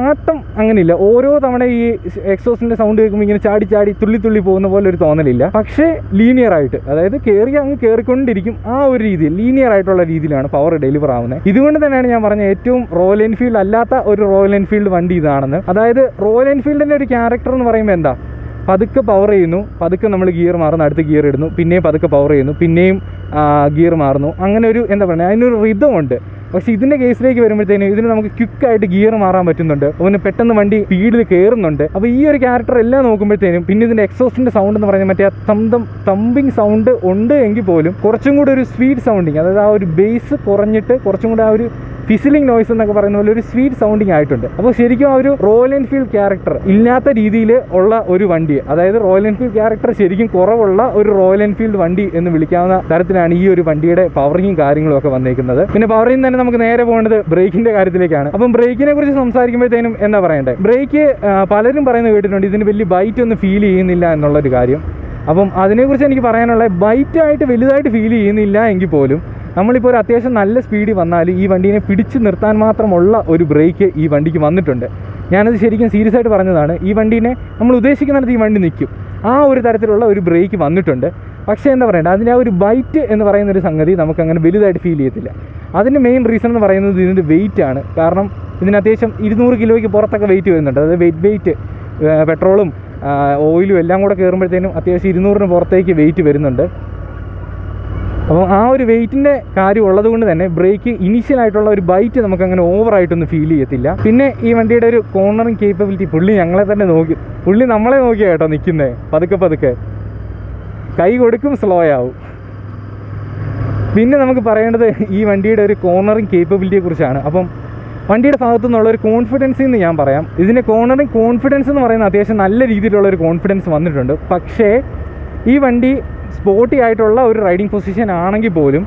അങ്ങനെയില്ല ഓരോ തവണ ഈ എക്സോസിൻ്റെ സൗണ്ട് കേൾക്കുമ്പോൾ ഇങ്ങനെ ചാടി ചാടി തുള്ളി തുള്ളി പോകുന്ന പോലെ ഒരു തോന്നലില്ല പക്ഷേ ലീനിയർ ആയിട്ട് അതായത് കയറി അങ്ങ് കയറിക്കൊണ്ടിരിക്കും ആ ഒരു രീതിയിൽ ലീനിയർ ആയിട്ടുള്ള രീതിയിലാണ് പവർ ഡെലിവർ ആവുന്നത് ഇതുകൊണ്ട് തന്നെയാണ് ഞാൻ പറഞ്ഞ ഏറ്റവും റോയൽ എൻഫീൽഡ് അല്ലാത്ത ഒരു റോയൽ എൻഫീൽഡ് വണ്ടി ഇതാണെന്ന് അതായത് റോയൽ എൻഫീൽഡിൻ്റെ ഒരു ക്യാരക്ടർ എന്ന് പറയുമ്പോൾ എന്താ പതുക്കെ പവർ ചെയ്യുന്നു പതുക്കെ നമ്മൾ ഗിയർ മാറുന്നു അടുത്ത ഗിയർ ഇടുന്നു പിന്നെയും പതുക്കെ പവർ ചെയ്യുന്നു പിന്നെയും ഗിയർ മാറുന്നു അങ്ങനെ ഒരു എന്താ പറയുക അതിനൊരു റിതം ഉണ്ട് പക്ഷേ ഇതിൻ്റെ കേസിലേക്ക് വരുമ്പോഴത്തേനും ഇതിന് നമുക്ക് ക്വിക്കായിട്ട് ഗിയർ മാറാൻ പറ്റുന്നുണ്ട് അവന് പെട്ടെന്ന് വണ്ടി സ്പീഡിൽ കയറുന്നുണ്ട് അപ്പോൾ ഈ ഒരു ക്യാരക്ടർ എല്ലാം നോക്കുമ്പോഴത്തേനും പിന്നെ ഇതിൻ്റെ എക്സോസിൻ്റെ സൗണ്ട് എന്ന് പറഞ്ഞാൽ മറ്റേ ആ തന്തം തമ്പിങ് സൗണ്ട് ഉണ്ട് എങ്കിൽ പോലും കുറച്ചും കൂടെ ഒരു സ്വീറ്റ് സൗണ്ടിങ് അതായത് ആ ഒരു ബേസ് കുറഞ്ഞിട്ട് കുറച്ചും കൂടെ ആ ഒരു ഫിസിലിംഗ് നോയ്സ് എന്നൊക്കെ പറയുന്ന പോലെ ഒരു സ്വീറ്റ് സൗണ്ടിങ് ആയിട്ടുണ്ട് അപ്പോൾ ശരിക്കും ആ ഒരു റോയൽ എൻഫീൽഡ് ക്യാരക്ടർ ഇല്ലാത്ത രീതിയിൽ ഉള്ള ഒരു വണ്ടി അതായത് റോയൽ എൻഫീൽഡ് ക്യാരക്ടർ ശരിക്കും കുറവുള്ള ഒരു റോയൽ എൻഫീൽഡ് വണ്ടി എന്ന് വിളിക്കാവുന്ന തരത്തിലാണ് ഈ ഒരു വണ്ടിയുടെ പവറിങ്ങും കാര്യങ്ങളും ഒക്കെ വന്നേക്കുന്നത് പിന്നെ പവറിങ് തന്നെ നമുക്ക് നേരെ പോകേണ്ടത് ബ്രേക്കിന്റെ കാര്യത്തിലേക്കാണ് അപ്പം ബ്രേക്കിനെ കുറിച്ച് സംസാരിക്കുമ്പോഴത്തേനും എന്താ പറയണ്ടേ ബ്രേക്ക് പലരും പറയുന്നത് കേട്ടിട്ടുണ്ട് ഇതിന് വലിയ ബൈറ്റ് ഒന്നും ഫീൽ ചെയ്യുന്നില്ല എന്നുള്ളൊരു കാര്യം അപ്പം അതിനെക്കുറിച്ച് എനിക്ക് പറയാനുള്ള ബൈറ്റായിട്ട് വലുതായിട്ട് ഫീൽ ചെയ്യുന്നില്ല എങ്കിൽ പോലും നമ്മളിപ്പോൾ ഒരു അത്യാവശ്യം നല്ല സ്പീഡിൽ വന്നാൽ ഈ വണ്ടീനെ പിടിച്ചു നിർത്താൻ മാത്രമുള്ള ഒരു ബ്രേക്ക് ഈ വണ്ടിക്ക് വന്നിട്ടുണ്ട് ഞാനത് ശരിക്കും സീരിയസ് ആയിട്ട് പറഞ്ഞതാണ് ഈ വണ്ടീനെ നമ്മൾ ഉദ്ദേശിക്കുന്നിടത്ത് ഈ വണ്ടി നിൽക്കും ആ ഒരു തരത്തിലുള്ള ഒരു ബ്രേക്ക് വന്നിട്ടുണ്ട് പക്ഷേ എന്താ പറയണ്ടേ അതിൻ്റെ ആ ഒരു ബൈറ്റ് എന്ന് പറയുന്ന ഒരു സംഗതി നമുക്ക് അങ്ങനെ വലുതായിട്ട് ഫീൽ ചെയ്യത്തില്ല അതിൻ്റെ മെയിൻ റീസൺ എന്ന് പറയുന്നത് ഇതിൻ്റെ വെയിറ്റ് ആണ് കാരണം ഇതിന് അത്യാവശ്യം ഇരുന്നൂറ് കിലോയ്ക്ക് പുറത്തൊക്കെ വെയിറ്റ് വരുന്നുണ്ട് അതായത് വെയിറ്റ് വെയിറ്റ് പെട്രോളും ഓയിലും എല്ലാം കൂടെ കയറുമ്പോഴത്തേനും അത്യാവശ്യം ഇരുന്നൂറിന് പുറത്തേക്ക് വെയിറ്റ് വരുന്നുണ്ട് അപ്പോൾ ആ ഒരു വെയിറ്റിൻ്റെ കാര്യം ഉള്ളത് കൊണ്ട് തന്നെ ബ്രേക്ക് ഇനീഷ്യൽ ആയിട്ടുള്ള ഒരു ബൈറ്റ് നമുക്ക് അങ്ങനെ ഓവറായിട്ടൊന്നും ഫീൽ ചെയ്യത്തില്ല പിന്നെ ഈ വണ്ടിയുടെ ഒരു കോർണറിങ് കേപ്പബിലിറ്റി പുള്ളി ഞങ്ങളെ തന്നെ നോക്കി പുള്ളി നമ്മളെ നോക്കിയാ കേട്ടോ നിൽക്കുന്നത് പതുക്കെ പതുക്കെ കൈ കൊടുക്കും സ്ലോ ആവും പിന്നെ നമുക്ക് പറയേണ്ടത് ഈ വണ്ടിയുടെ ഒരു കോർണറിങ് കേപ്പബിലിറ്റിയെ കുറിച്ചാണ് അപ്പം വണ്ടിയുടെ ഭാഗത്തു നിന്നുള്ള ഒരു കോൺഫിഡൻസ് എന്ന് ഞാൻ പറയാം ഇതിൻ്റെ കോർണറിങ് കോൺഫിഡൻസ് എന്ന് പറയുന്നത് അത്യാവശ്യം നല്ല രീതിയിലുള്ള ഒരു കോൺഫിഡൻസ് വന്നിട്ടുണ്ട് പക്ഷേ ഈ വണ്ടി സ്പോർട്ടി ആയിട്ടുള്ള ഒരു റൈഡിങ് പൊസിഷൻ ആണെങ്കിൽ പോലും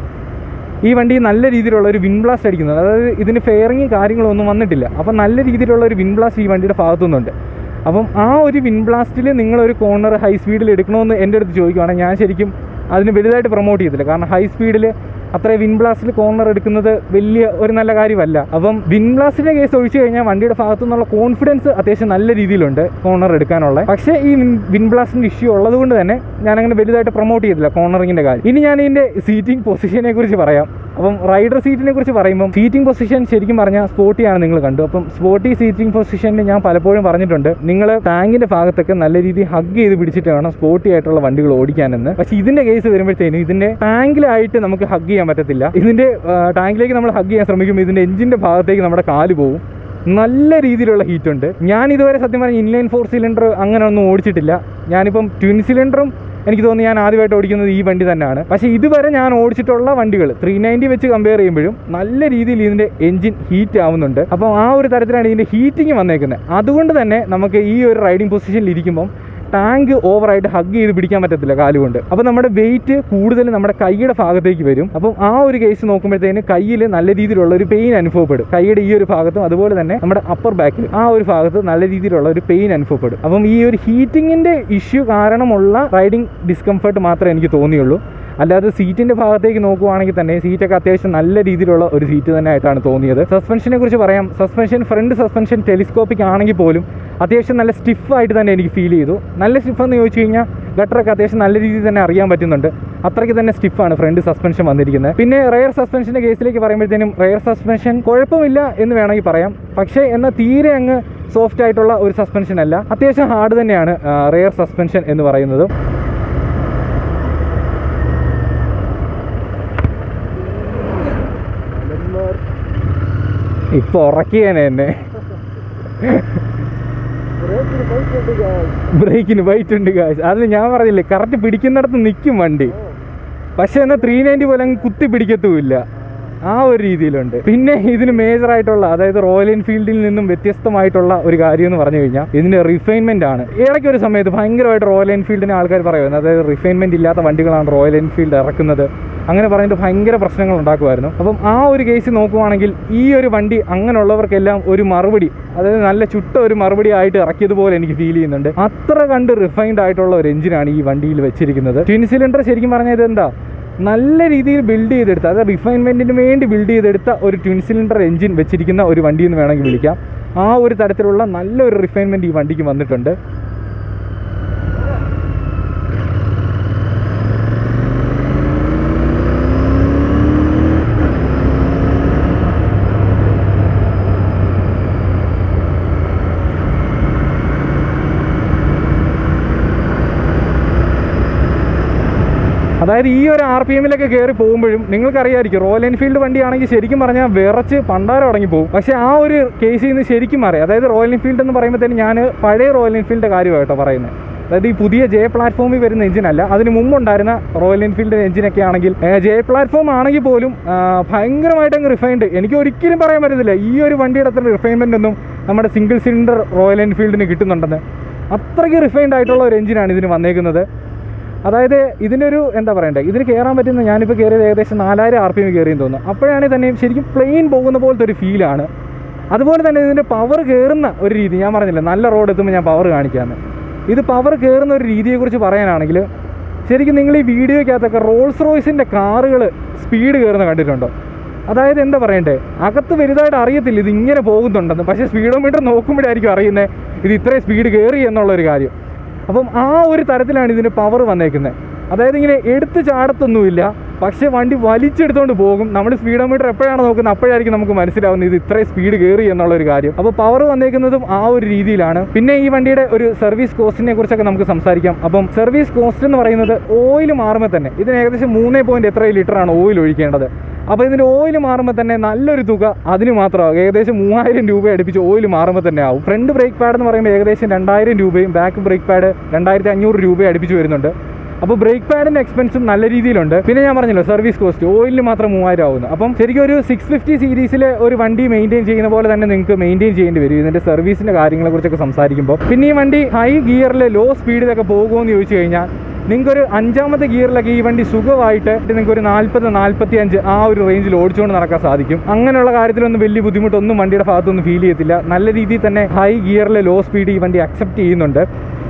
ഈ വണ്ടി നല്ല രീതിയിലുള്ള ഒരു വിൻ ബ്ലാസ്റ്റ് അടിക്കുന്നുണ്ട് അതായത് ഇതിന് ഫെയറിങ് കാര്യങ്ങളൊന്നും വന്നിട്ടില്ല അപ്പം നല്ല രീതിയിലുള്ള ഒരു വിൻ ബ്ലാസ്റ്റ് ഈ വണ്ടിയുടെ ഭാഗത്തു നിന്നുണ്ട് അപ്പം ആ ഒരു വിൻ ബ്ലാസ്റ്റിൽ നിങ്ങളൊരു കോർണർ ഹൈ സ്പീഡിൽ എടുക്കണമെന്ന് എൻ്റെ അടുത്ത് ചോദിക്കുവാണെങ്കിൽ ഞാൻ ശരിക്കും അതിന് വലുതായിട്ട് പ്രൊമോട്ട് ചെയ്തില്ല കാരണം ഹൈ സ്പീഡിൽ അത്ര വിൻ ബ്ലാസ്റ്റിൽ കോർണർ എടുക്കുന്നത് വലിയ ഒരു നല്ല കാര്യമല്ല അപ്പം വിൻ ബ്ലാസ്റ്റിൻ്റെ കേസ് ഒഴിച്ചു കഴിഞ്ഞാൽ വണ്ടിയുടെ ഭാഗത്തു നിന്നുള്ള കോൺഫിഡൻസ് അത്യാവശ്യം നല്ല രീതിയിലുണ്ട് കോർണർ എടുക്കാനുള്ള പക്ഷേ ഈ വിൻ ബ്ലാസ്റ്റിൻ്റെ ഇഷ്യൂ ഉള്ളത് കൊണ്ട് തന്നെ ഞാൻ അങ്ങനെ വലുതായിട്ട് പ്രൊമോട്ട് ചെയ്തില്ല കോർണറിങ്ങിൻ്റെ കാര്യം ഇനി ഞാൻ ഇതിൻ്റെ സീറ്റിംഗ് പൊസിഷനെ കുറിച്ച് പറയാം അപ്പം റൈഡർ സീറ്റിനെ കുറിച്ച് പറയുമ്പം സീറ്റിംഗ് പൊസിഷൻ ശരിക്കും പറഞ്ഞാൽ സ്പോട്ടിയാണ് നിങ്ങൾ കണ്ടു അപ്പം സ്പോട്ടി സീറ്റിംഗ് പൊസിഷനിൽ ഞാൻ പലപ്പോഴും പറഞ്ഞിട്ടുണ്ട് നിങ്ങൾ ടാങ്കിൻ്റെ ഭാഗത്തൊക്കെ നല്ല രീതിയിൽ ഹഗ് ചെയ്ത് പിടിച്ചിട്ട് വേണം സ്പോട്ടി ആയിട്ടുള്ള വണ്ടികൾ ഓടിക്കാനെന്ന് പക്ഷേ ഇതിൻ്റെ കേസ് വരുമ്പോഴത്തേനും ഇതിൻ്റെ ടാങ്കിലായിട്ട് നമുക്ക് ഹഗ് ചെയ്യാൻ പറ്റത്തില്ല ഇതിൻ്റെ ടാങ്കിലേക്ക് നമ്മൾ ഹഗ് ചെയ്യാൻ ശ്രമിക്കുമ്പോൾ ഇതിൻ്റെ എഞ്ചിൻ്റെ ഭാഗത്തേക്ക് നമ്മുടെ കാല് പോകും നല്ല രീതിയിലുള്ള ഹീറ്റ് ഉണ്ട് ഞാൻ ഇതുവരെ സത്യം പറഞ്ഞാൽ ഇൻലൈൻ ഫോർ സിലിണ്ടർ അങ്ങനെ ഒന്നും ഓടിച്ചിട്ടില്ല ഞാനിപ്പം ട്വിൻ സിലിണ്ടറും എനിക്ക് തോന്നുന്നു ഞാൻ ആദ്യമായിട്ട് ഓടിക്കുന്നത് ഈ വണ്ടി തന്നെയാണ് പക്ഷേ ഇതുവരെ ഞാൻ ഓടിച്ചിട്ടുള്ള വണ്ടികൾ ത്രീ നയൻറ്റി വെച്ച് കമ്പയർ ചെയ്യുമ്പോഴും നല്ല രീതിയിൽ ഇതിൻ്റെ എഞ്ചിൻ ഹീറ്റ് ആവുന്നുണ്ട് അപ്പോൾ ആ ഒരു തരത്തിലാണ് ഇതിൻ്റെ ഹീറ്റിംഗ് വന്നേക്കുന്നത് അതുകൊണ്ട് തന്നെ നമുക്ക് ഈ ഒരു റൈഡിംഗ് പൊസിഷനിൽ ഇരിക്കുമ്പം ടാങ്ക് ഓവറായിട്ട് ഹഗ് ചെയ്ത് പിടിക്കാൻ പറ്റത്തില്ല കാലുകൊണ്ട് അപ്പോൾ നമ്മുടെ വെയിറ്റ് കൂടുതൽ നമ്മുടെ കൈയുടെ ഭാഗത്തേക്ക് വരും അപ്പം ആ ഒരു കേസ് നോക്കുമ്പോഴത്തേന് കയ്യിൽ നല്ല രീതിയിലുള്ള ഒരു പെയിൻ അനുഭവപ്പെടും കൈയുടെ ഈ ഒരു ഭാഗത്തും അതുപോലെ തന്നെ നമ്മുടെ അപ്പർ ബാക്കിൽ ആ ഒരു ഭാഗത്ത് നല്ല രീതിയിലുള്ള ഒരു പെയിൻ അനുഭവപ്പെടും അപ്പം ഈ ഒരു ഹീറ്റിങ്ങിൻ്റെ ഇഷ്യൂ കാരണമുള്ള റൈഡിങ് ഡിസ്കംഫർട്ട് മാത്രമേ എനിക്ക് തോന്നിയുള്ളൂ അല്ലാതെ സീറ്റിന്റെ ഭാഗത്തേക്ക് നോക്കുവാണെങ്കിൽ തന്നെ സീറ്റൊക്കെ അത്യാവശ്യം നല്ല രീതിയിലുള്ള ഒരു സീറ്റ് തന്നെ ആയിട്ടാണ് തോന്നിയത് സസ്പെൻഷനെ കുറിച്ച് പറയാം സസ്പെൻഷൻ ഫ്രണ്ട് സസ്പെൻഷൻ ടെലിസ്കോപ്പിക് ആണെങ്കിൽ പോലും അത്യാവശ്യം നല്ല സ്റ്റിഫായിട്ട് തന്നെ എനിക്ക് ഫീൽ ചെയ്തു നല്ല സ്റ്റിഫ് എന്ന് ചോദിച്ചു കഴിഞ്ഞാൽ ഗട്ടറൊക്കെ അത്യാവശ്യം നല്ല രീതിയിൽ തന്നെ അറിയാൻ പറ്റുന്നുണ്ട് അത്രയ്ക്ക് തന്നെ സ്റ്റിഫാണ് ഫ്രണ്ട് സസ്പെൻഷൻ വന്നിരിക്കുന്നത് പിന്നെ റെയർ സസ്പെൻഷൻ്റെ കേസിലേക്ക് പറയുമ്പോഴത്തേനും റെയർ സസ്പെൻഷൻ കുഴപ്പമില്ല എന്ന് വേണമെങ്കിൽ പറയാം പക്ഷേ എന്നാൽ തീരെ അങ്ങ് സോഫ്റ്റ് ആയിട്ടുള്ള ഒരു സസ്പെൻഷൻ അല്ല അത്യാവശ്യം ഹാർഡ് തന്നെയാണ് റെയർ സസ്പെൻഷൻ എന്ന് പറയുന്നത് ഇപ്പൊ ഉറക്കിയേനെ എന്നെ ബ്രേക്കിന് ബൈറ്റ് ഉണ്ട് കാശ് അത് ഞാൻ പറഞ്ഞില്ലേ കറക്റ്റ് പിടിക്കുന്നിടത്ത് നിൽക്കും വണ്ടി പക്ഷെ എന്നാൽ ത്രീ നയൻറ്റി പോലെ അങ്ങ് കുത്തി പിടിക്കത്തുമില്ല ആ ഒരു രീതിയിലുണ്ട് പിന്നെ ഇതിന് മേജർ ആയിട്ടുള്ള അതായത് റോയൽ എൻഫീൽഡിൽ നിന്നും വ്യത്യസ്തമായിട്ടുള്ള ഒരു കാര്യം എന്ന് പറഞ്ഞു കഴിഞ്ഞാൽ ഇതിന്റെ റിഫൈൻമെന്റ് ആണ് ഇടയ്ക്ക് ഒരു സമയത്ത് ഭയങ്കരമായിട്ട് റോയൽ എൻഫീൽഡിനെ ആൾക്കാർ പറയുന്നത് അതായത് റിഫൈൻമെന്റ് ഇല്ലാത്ത വണ്ടികളാണ് റോയൽ എൻഫീൽഡ് ഇറക്കുന്നത് അങ്ങനെ പറഞ്ഞിട്ട് ഭയങ്കര പ്രശ്നങ്ങൾ ഉണ്ടാക്കുമായിരുന്നു അപ്പം ആ ഒരു കേസ് നോക്കുവാണെങ്കിൽ ഈ ഒരു വണ്ടി അങ്ങനെയുള്ളവർക്കെല്ലാം ഒരു മറുപടി അതായത് നല്ല ചുട്ട ഒരു മറുപടി ആയിട്ട് ഇറക്കിയതുപോലെ എനിക്ക് ഫീൽ ചെയ്യുന്നുണ്ട് അത്ര കണ്ട് റിഫൈൻഡ് ആയിട്ടുള്ള ഒരു എഞ്ചിനാണ് ഈ വണ്ടിയിൽ വെച്ചിരിക്കുന്നത് ട്വിൻ സിലിണ്ടർ ശരിക്കും പറഞ്ഞാൽ ഇതെന്താ നല്ല രീതിയിൽ ബിൽഡ് ചെയ്തെടുത്ത അതായത് റിഫൈൻമെൻറ്റിന് വേണ്ടി ബിൽഡ് ചെയ്തെടുത്ത ഒരു ട്വിൻ സിലിണ്ടർ എഞ്ചിൻ വെച്ചിരിക്കുന്ന ഒരു വണ്ടി എന്ന് വേണമെങ്കിൽ വിളിക്കാം ആ ഒരു തരത്തിലുള്ള നല്ലൊരു റിഫൈൻമെൻറ്റ് ഈ വണ്ടിക്ക് വന്നിട്ടുണ്ട് അതായത് ഈ ഒരു ആർ പി എമ്മിലൊക്കെ കയറി പോകുമ്പോഴും നിങ്ങൾക്കറിയായിരിക്കും റോയൽ എൻഫീൽഡ് വണ്ടിയാണെങ്കിൽ ശരിക്കും പറഞ്ഞാൽ വിറച്ച് പണ്ടാരം അടങ്ങി പോകും പക്ഷേ ആ ഒരു കേസിൽ നിന്ന് ശരിക്കും മാറി അതായത് റോയൽ എൻഫീൽഡ് എന്ന് പറയുമ്പോഴത്തേന് ഞാൻ പഴയ റോയൽ എൻഫീൽഡിൻ്റെ കാര്യമായിട്ടോ പറയുന്നത് അതായത് ഈ പുതിയ ജെ പ്ലാറ്റ്ഫോമിൽ വരുന്ന എഞ്ചിനല്ല അതിന് മുമ്പുണ്ടായിരുന്ന റോയൽ എൻഫീൽഡ് എഞ്ചിനൊക്കെ ആണെങ്കിൽ ജെ പ്ലാറ്റ്ഫോം ആണെങ്കിൽ പോലും ആ, ഭയങ്കരമായിട്ട് അങ്ങ് റിഫൈൻഡ് എനിക്ക് ഒരിക്കലും പറയാൻ പറ്റത്തില്ല ഈ ഒരു വണ്ടിയുടെ അത്ര റിഫൈൻമെൻ്റ് ഒന്നും നമ്മുടെ സിംഗിൾ സിലിണ്ടർ റോയൽ എൻഫീൽഡിന് കിട്ടുന്നുണ്ടെന്ന് അത്രയ്ക്ക് റിഫൈൻഡ് ആയിട്ടുള്ള ഒരു എഞ്ചിനാണ് ഇതിന് വന്നേക്കുന്നത് അതായത് ഇതിൻ്റെ ഒരു എന്താ പറയണ്ടേ ഇതിന് കയറാൻ പറ്റുന്ന ഞാനിപ്പോൾ കയറിയത് ഏകദേശം നാലായിരം ആർ പി എം കയറിയെന്ന് തോന്നുന്നു അപ്പോഴാണെങ്കിൽ തന്നെ ശരിക്കും പ്ലെയിൻ പോകുന്ന പോലത്തെ ഒരു ഫീലാണ് അതുപോലെ തന്നെ ഇതിൻ്റെ പവർ കയറുന്ന ഒരു രീതി ഞാൻ പറഞ്ഞില്ല നല്ല റോഡ് എത്തുമ്പോൾ ഞാൻ പവർ കാണിക്കാമെന്ന് ഇത് പവർ കയറുന്ന ഒരു രീതിയെക്കുറിച്ച് പറയാനാണെങ്കിൽ ശരിക്കും നിങ്ങൾ ഈ വീഡിയോയ്ക്കകത്തൊക്കെ റോൾസ് റോയ്സിൻ്റെ കാറുകൾ സ്പീഡ് കയറുന്ന കണ്ടിട്ടുണ്ടോ അതായത് എന്താ പറയണ്ടേ അകത്ത് വലുതായിട്ട് അറിയത്തില്ല ഇത് ഇങ്ങനെ പോകുന്നുണ്ടെന്ന് പക്ഷേ സ്പീഡോമീറ്റർ നോക്കുമ്പോഴായിരിക്കും അറിയുന്നത് ഇത് ഇത്രയും സ്പീഡ് കയറി എന്നുള്ളൊരു കാര്യം അപ്പം ആ ഒരു തരത്തിലാണ് ഇതിന് പവർ വന്നേക്കുന്നത് അതായത് ഇങ്ങനെ എടുത്ത് ചാടത്തൊന്നുമില്ല പക്ഷേ വണ്ടി വലിച്ചെടുത്തുകൊണ്ട് പോകും നമ്മൾ സ്പീഡോമീറ്റർ എപ്പോഴാണ് നോക്കുന്നത് അപ്പോഴായിരിക്കും നമുക്ക് മനസ്സിലാവുന്നത് ഇത് ഇത്രയും സ്പീഡ് കയറി എന്നുള്ളൊരു കാര്യം അപ്പോൾ പവർ വന്നേക്കുന്നതും ആ ഒരു രീതിയിലാണ് പിന്നെ ഈ വണ്ടിയുടെ ഒരു സർവീസ് കോസ്റ്റിനെ കുറിച്ചൊക്കെ നമുക്ക് സംസാരിക്കാം അപ്പം സർവീസ് കോസ്റ്റ് എന്ന് പറയുന്നത് ഓയിൽ മാറുമ്പോൾ തന്നെ ഇതിന് ഏകദേശം മൂന്നേ പോയിന്റ് എത്ര ലിറ്ററാണ് ഓയിൽ ഒഴിക്കേണ്ടത് അപ്പോൾ ഇതിൻ്റെ ഓയിൽ മാറുമ്പോൾ തന്നെ നല്ലൊരു തുക അതിന് മാത്രമാകും ഏകദേശം മൂവായിരം രൂപ അടുപ്പിച്ച് ഓയിൽ മാറുമ്പോൾ തന്നെ ആവും ഫ്രണ്ട് ബ്രേക്ക് പാഡ് എന്ന് പറയുമ്പോൾ ഏകദേശം രണ്ടായിരം രൂപയും ബാക്ക് ബ്രേക്ക് പാഡ് രണ്ടായിരത്തി അഞ്ഞൂറ് രൂപ അടുപ്പിച്ച് വരുന്നുണ്ട് അപ്പോൾ ബ്രേക്ക് പാഡിൻ്റെ എക്സ്പെൻസും നല്ല രീതിയിലുണ്ട് പിന്നെ ഞാൻ പറഞ്ഞല്ലോ സർവീസ് കോസ്റ്റ് ഓയിലിന് മാത്രം മൂവായിരം ആവുന്നു അപ്പം ശരിക്കും ഒരു സിക്സ് ഫിഫ്റ്റി സീരീസിലെ ഒരു വണ്ടി മെയിൻറ്റെയിൻ ചെയ്യുന്ന പോലെ തന്നെ നിങ്ങൾക്ക് മെയിൻറ്റെയിൻ ചെയ്യേണ്ടി വരും ഇതിൻ്റെ സർവീസിൻ്റെ കാര്യങ്ങളെ കുറിച്ചൊക്കെ സംസാരിക്കുമ്പോൾ പിന്നെ ഈ വണ്ടി ഹൈ ഗിയറിൽ ലോ സ്പീഡിലൊക്കെ പോകുമോ എന്ന് ചോദിച്ചു കഴിഞ്ഞാൽ നിങ്ങൾക്കൊരു അഞ്ചാമത്തെ ഗിയറിലൊക്കെ ഈ വണ്ടി സുഖമായിട്ട് നിങ്ങൾക്ക് ഒരു നാൽപ്പത് നാൽപ്പത്തി അഞ്ച് ആ ഒരു റേഞ്ചിൽ ഓടിച്ചുകൊണ്ട് നടക്കാൻ സാധിക്കും അങ്ങനെയുള്ള കാര്യത്തിലൊന്നും വലിയ ബുദ്ധിമുട്ടൊന്നും വണ്ടിയുടെ ഭാഗത്തൊന്നും ഫീൽ ചെയ്യത്തില്ല നല്ല രീതിയിൽ തന്നെ ഹൈ ഗിയറിൽ ലോ സ്പീഡ് ഈ വണ്ടി അക്സെപ്റ്റ് ചെയ്യുന്നുണ്ട്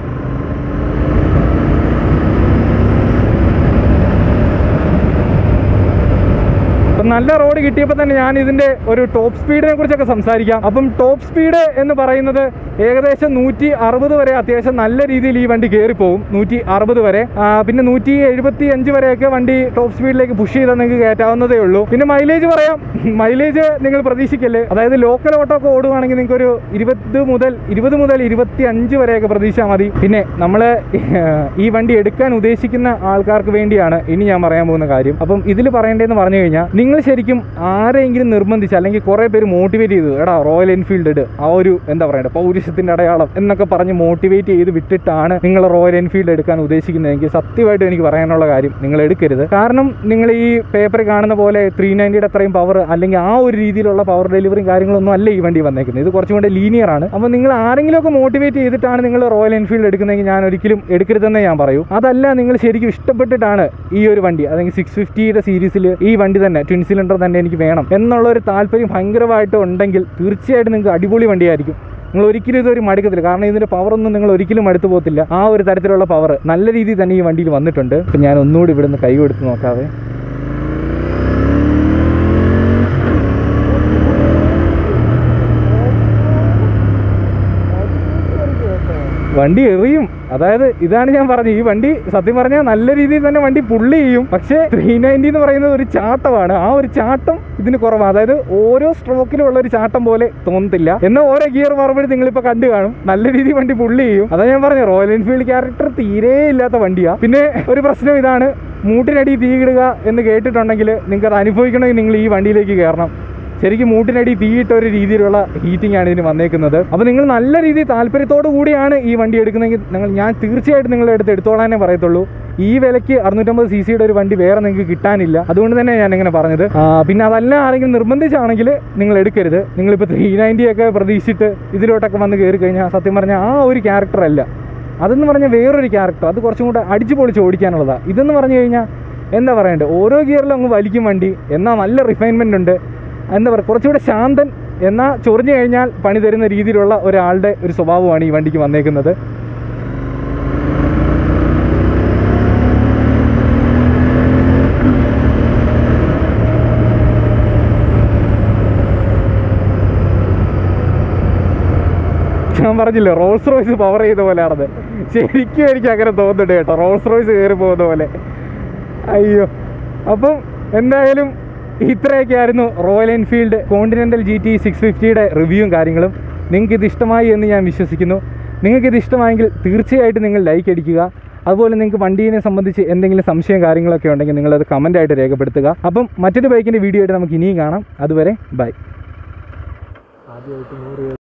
അപ്പം നല്ല റോഡ് കിട്ടിയപ്പോൾ തന്നെ ഞാൻ ഇതിൻ്റെ ഒരു ടോപ്പ് സ്പീഡിനെ കുറിച്ചൊക്കെ സംസാരിക്കാം അപ്പം ടോപ്പ് സ്പീഡ് എന്ന് പറയുന്നത് ഏകദേശം നൂറ്റി അറുപത് വരെ അത്യാവശ്യം നല്ല രീതിയിൽ ഈ വണ്ടി കയറിപ്പോവും നൂറ്റി അറുപത് വരെ ആ, പിന്നെ നൂറ്റി എഴുപത്തി അഞ്ച് വരെയൊക്കെ വണ്ടി ടോപ്പ് സ്പീഡിലേക്ക് പുഷ് ചെയ്താൽ നിങ്ങൾക്ക് കയറ്റാവുന്നതേ ഉള്ളൂ പിന്നെ മൈലേജ് പറയാം മൈലേജ് നിങ്ങൾ പ്രതീക്ഷിക്കല്ലേ അതായത് ലോക്കൽ ഓട്ടോ ഒക്കെ ഓടുവാണെങ്കിൽ നിങ്ങൾക്ക് ഒരു ഇരുപത് മുതൽ ഇരുപത് മുതൽ ഇരുപത്തി അഞ്ച് വരെയൊക്കെ പ്രതീക്ഷിച്ചാൽ മതി പിന്നെ നമ്മൾ ഈ വണ്ടി എടുക്കാൻ ഉദ്ദേശിക്കുന്ന ആൾക്കാർക്ക് വേണ്ടിയാണ് ഇനി ഞാൻ പറയാൻ പോകുന്ന കാര്യം അപ്പം ഇതിൽ പറയേണ്ടതെന്ന് പറഞ്ഞു കഴിഞ്ഞാൽ നിങ്ങൾ ശരിക്കും ആരെങ്കിലും നിർബന്ധിച്ച് അല്ലെങ്കിൽ കുറേ പേര് മോട്ടിവേറ്റ് ചെയ്തു എടാ റോയൽ എൻഫീൽഡ് ഇട് ആ ഒരു എന്താ പറയണ്ടേ പൗരുഷത്തിൻ്റെ അടയാളം എന്നൊക്കെ പറഞ്ഞ് മോട്ടിവേറ്റ് ചെയ്ത് വിട്ടിട്ടാണ് നിങ്ങൾ റോയൽ എൻഫീൽഡ് എടുക്കാൻ ഉദ്ദേശിക്കുന്നതെങ്കിൽ സത്യമായിട്ടും എനിക്ക് പറയാനുള്ള കാര്യം നിങ്ങൾ എടുക്കരുത് കാരണം നിങ്ങൾ ഈ പേപ്പറിൽ കാണുന്ന പോലെ ത്രീ നയൻറ്റിയുടെ അത്രയും പവർ അല്ലെങ്കിൽ ആ ഒരു രീതിയിലുള്ള പവർ ഡെലിവറിയും കാര്യങ്ങളൊന്നും അല്ല ഈ വണ്ടി വന്നേക്കുന്നത് ഇത് കുറച്ചും കൂടെ ലീനിയർ ആണ് അപ്പോൾ നിങ്ങൾ ആരെങ്കിലുമൊക്കെ മോട്ടിവേറ്റ് ചെയ്തിട്ടാണ് നിങ്ങൾ റോയൽ എൻഫീൽഡ് എടുക്കുന്നതെങ്കിൽ ഞാൻ ഒരിക്കലും എടുക്കരുതെന്നേ ഞാൻ പറയൂ അതല്ല നിങ്ങൾ ശരിക്കും ഇഷ്ടപ്പെട്ടിട്ടാണ് ഈ ഒരു വണ്ടി അല്ലെങ്കിൽ സിക്സ് ഫിഫ്റ്റിയുടെ സീരീസിൽ ഈ വണ്ടി തന്നെ ട്വിൻ സിലിണ്ടർ തന്നെ എനിക്ക് വേണം എന്നുള്ള ഒരു താല്പര്യം ഭയങ്കരമായിട്ട് ഉണ്ടെങ്കിൽ തീർച്ചയായിട്ടും നിങ്ങൾക്ക് അടിപൊളി വണ്ടിയായിരിക്കും നിങ്ങൾ ഒരിക്കലും ഇതൊരു മടുക്കത്തില്ല കാരണം ഇതിൻ്റെ പവറൊന്നും നിങ്ങൾ ഒരിക്കലും അടുത്ത് പോകത്തില്ല ആ ഒരു തരത്തിലുള്ള പവർ നല്ല രീതിയിൽ തന്നെ ഈ വണ്ടിയിൽ വന്നിട്ടുണ്ട് അപ്പം ഞാൻ ഒന്നുകൂടി ഇവിടുന്ന് കൈ കൊടുത്ത് നോക്കാവേ വണ്ടി എറിയും അതായത് ഇതാണ് ഞാൻ പറഞ്ഞത് ഈ വണ്ടി സത്യം പറഞ്ഞാൽ നല്ല രീതിയിൽ തന്നെ വണ്ടി പുള്ളി ചെയ്യും പക്ഷേ ത്രീ നയൻറ്റി എന്ന് പറയുന്നത് ഒരു ചാട്ടമാണ് ആ ഒരു ചാട്ടം ഇതിന് കുറവാണ് അതായത് ഓരോ സ്ട്രോക്കിലും ഉള്ള ഒരു ചാട്ടം പോലെ തോന്നത്തില്ല എന്നാൽ ഓരോ ഗിയർ മാറുമ്പോഴും നിങ്ങളിപ്പോൾ കണ്ടു കാണും നല്ല രീതിയിൽ വണ്ടി പുള്ളി ചെയ്യും അതാ ഞാൻ പറഞ്ഞത് റോയൽ എൻഫീൽഡ് ക്യാരക്ടർ തീരെ ഇല്ലാത്ത വണ്ടിയാണ് പിന്നെ ഒരു പ്രശ്നം ഇതാണ് മൂട്ടിനടി തീയിടുക എന്ന് കേട്ടിട്ടുണ്ടെങ്കിൽ നിങ്ങൾക്ക് അത് അനുഭവിക്കണമെങ്കിൽ നിങ്ങൾ ഈ വണ്ടിയിലേക്ക് കയറണം ശരിക്കും മൂട്ടിനടി തീയിട്ട ഒരു രീതിയിലുള്ള ഹീറ്റിംഗ് ആണ് ഇതിന് വന്നേക്കുന്നത് അപ്പോൾ നിങ്ങൾ നല്ല രീതിയിൽ താല്പര്യത്തോടു കൂടിയാണ് ഈ വണ്ടി എടുക്കുന്നതെങ്കിൽ നിങ്ങൾ ഞാൻ തീർച്ചയായിട്ടും നിങ്ങളുടെ അടുത്ത് എടുത്തോളാനേ പറയത്തുള്ളൂ ഈ വിലയ്ക്ക് അറുന്നൂറ്റമ്പത് സി സിയുടെ ഒരു വണ്ടി വേറെ നിങ്ങൾക്ക് കിട്ടാനില്ല അതുകൊണ്ട് തന്നെ ഞാൻ ഇങ്ങനെ പറഞ്ഞത് ആ, പിന്നെ അതല്ല ആരെങ്കിലും നിർബന്ധിച്ചാണെങ്കിൽ നിങ്ങൾ എടുക്കരുത് നിങ്ങളിപ്പോൾ ത്രീ നയൻറ്റി ഒക്കെ പ്രതീക്ഷിച്ചിട്ട് ഇതിലോട്ടൊക്കെ വന്ന് കയറി കഴിഞ്ഞാൽ സത്യം പറഞ്ഞാൽ ആ ഒരു ക്യാരക്ടർ അല്ല അതെന്ന് പറഞ്ഞാൽ വേറൊരു ക്യാരക്ടർ അത് കുറച്ചും കൂടെ അടിച്ചു പൊളിച്ച് ഓടിക്കാനുള്ളതാണ് ഇതെന്ന് പറഞ്ഞു കഴിഞ്ഞാൽ എന്താ പറയണ്ടേ ഓരോ ഗിയറിലും അങ്ങ് വലിക്കും വണ്ടി എന്നാൽ നല്ല റിഫൈൻമെൻ്റ് ഉണ്ട് എന്താ പറയുക കുറച്ചുകൂടെ ശാന്തൻ എന്നാൽ ചൊറിഞ്ഞു കഴിഞ്ഞാൽ പണി തരുന്ന രീതിയിലുള്ള ഒരാളുടെ ഒരു സ്വഭാവമാണ് ഈ വണ്ടിക്ക് വന്നേക്കുന്നത് ഞാൻ പറഞ്ഞില്ലേ റോൾസ് റോയ്സ് പവർ ചെയ്ത പോലെയാണത് ശരിക്കും എനിക്ക് അങ്ങനെ തോന്നുന്നുണ്ട് കേട്ടോ റോൾസ് റോയ്സ് കയറി പോകുന്ന പോലെ അയ്യോ അപ്പം എന്തായാലും ഇത്രയൊക്കെ ആയിരുന്നു Royal Enfield Continental G T six ഫിഫ്റ്റിയുടെ റിവ്യൂവും കാര്യങ്ങളും നിങ്ങൾക്ക് ഇത് ഇഷ്ടമായി എന്ന് ഞാൻ വിശ്വസിക്കുന്നു നിങ്ങൾക്ക് ഇത് ഇഷ്ടമായെങ്കിൽ തീർച്ചയായിട്ടും നിങ്ങൾ ലൈക്ക് അടിക്കുക അതുപോലെ നിങ്ങൾക്ക് വണ്ടീനെ സംബന്ധിച്ച് എന്തെങ്കിലും സംശയം കാര്യങ്ങളൊക്കെ ഉണ്ടെങ്കിൽ നിങ്ങളത് കമൻ്റായിട്ട് രേഖപ്പെടുത്തുക അപ്പം മറ്റൊരു ബൈക്കിൻ്റെ വീഡിയോ ആയിട്ട് നമുക്ക് ഇനിയും കാണാം അതുവരെ ബൈ ആദ്യമായിട്ട് നൂറ്